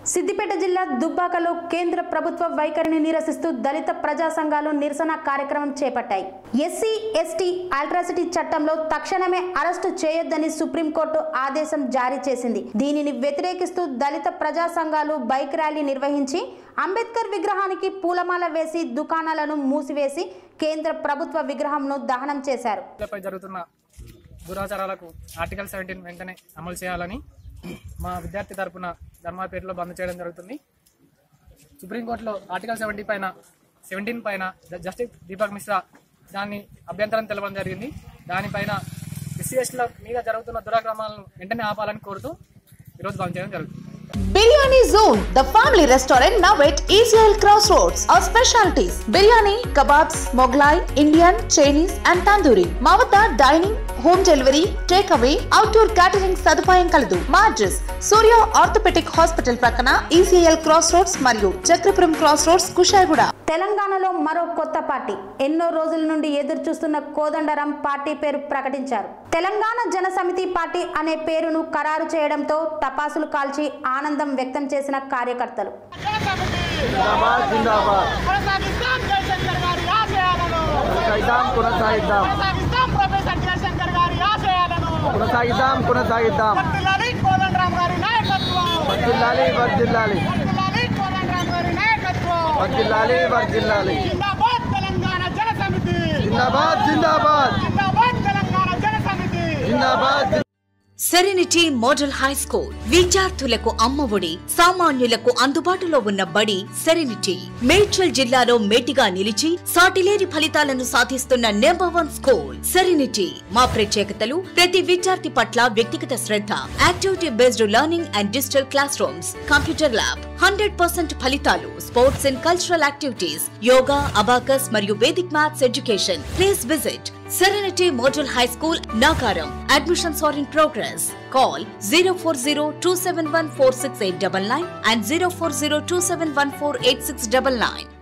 సిద్దిపేట జిల్లా దుబ్బాకలో కేంద్ర ప్రభుత్వ వైఖరిని నిరసిస్తూ దళిత ప్రజా సంఘాలు నిరసన కార్యక్రమం చేపట్టాయి ఎస్సీ ఎస్టీ అల్ట్రాసిటీ చట్టంలో తక్షణమే అరెస్టు చేయొద్దని సుప్రీంకోర్టు ఆదేశం జారీ చేసింది దీనిని వ్యతిరేకిస్తూ దళిత ప్రజా సంఘాలు బైక్ ర్యాలీ నిర్వహించి అంబేద్కర్ విగ్రహానికి పూలమాల వేసి దుకాణాలను మూసివేసి కేంద్ర ప్రభుత్వ విగ్రహంను దహనం చేశారు పై జరుగుతున్న దురాచారాలకు ఆర్టికల్ సెవెంటీన్ వెంటనే అమలు చేయాలని మా విద్యార్థి తరపున ధర్మాపేటలో బంద్ చేయడం జరుగుతుంది సుప్రీంకోర్టులో ఆర్టికల్ సెవెంటీ పైన సెవెంటీన్ పైన జ- జస్టిస్ దీపక్ మిశ్రా దాన్ని అభ్యంతరం తెలపడం జరిగింది దానిపైన ఎస్సీ ఎస్టీల మీద జరుగుతున్న దురాక్రమాలను వెంటనే ఆపాలని కోరుతూ ఈరోజు బంద్ చేయడం జరుగుతుంది Biryani Zone, the family restaurant now at ECL Crossroads. Our specialties biryani, kebabs, Moglai, Indian, Chinese, and tandoori. మా వద్ద dining home delivery take away outdoor catering సదుపాయం కలదు మా అడ్రస్ సూర్య ఆర్థోపెటిక్ హాస్పిటల్ ప్రక్కన ఈసీఎల్ క్రాస్ రోడ్స్ మరియు Chakrapuram cross roads Kushaiguda తెలంగాణలో మరో కొత్త పార్టీ ఎన్నో రోజుల నుండి ఎదురు చూస్తున్న కోదండరాం పార్టీ పేరు ప్రకటించారు తెలంగాణ జన సమితి పార్టీ అనే పేరును ఖరారు చేయడంతో టపాసులు కాల్చి ఆనందం వ్యక్తం చేసిన కార్యకర్తలు జిందాబాద్ జిందాబాద్ కొనసాగిస్తాం జయశంకర్ గారి ఆశయాలను కొనసాగిద్దాం కొనసాగిద్దాం కొనసాగిస్తాం ప్రొఫెసర్ జయశంకర్ గారి ఆశయాలను కొనసాగిద్దాం కొనసాగిద్దాం వర్ధిల్లాలి కోదండరాం గారి నాయకత్వం వర్దిల్లాలి వర్దిల్లాలి వర్ధిల్లాలి కోదండరాం గారి నాయకత్వం వర్దిల్లాలి వర్దిల్లాలి జిందాబాద్ తెలంగాణ జన సమితి జిందాబాద్ జిందాబాద్ జిందాబాద్ తెలంగాణ జన సమితి జిందాబాద్ సెరెనిటీ మోడల్ హై స్కూల్ విద్యార్థులకు అమ్మఒడి సామాన్యులకు అందుబాటులో ఉన్న బడి సెరెనిటీ మేడ్చల్ జిల్లాలో మేటిగా నిలిచి సాటిలేని ఫలితాలను సాధిస్తున్న నెంబర్ వన్ స్కూల్ సెరెనిటీ మా ప్రత్యేకతలు ప్రతి విద్యార్థి పట్ల వ్యక్తిగత శ్రద్ధ activity based learning and digital classrooms computer lab hundred percent ఫలితాలు sports and cultural activities yoga abacus మరియు Vedic maths education please visit Serenity Model High School, Nagaram. Admissions are in progress. Call 040 and 040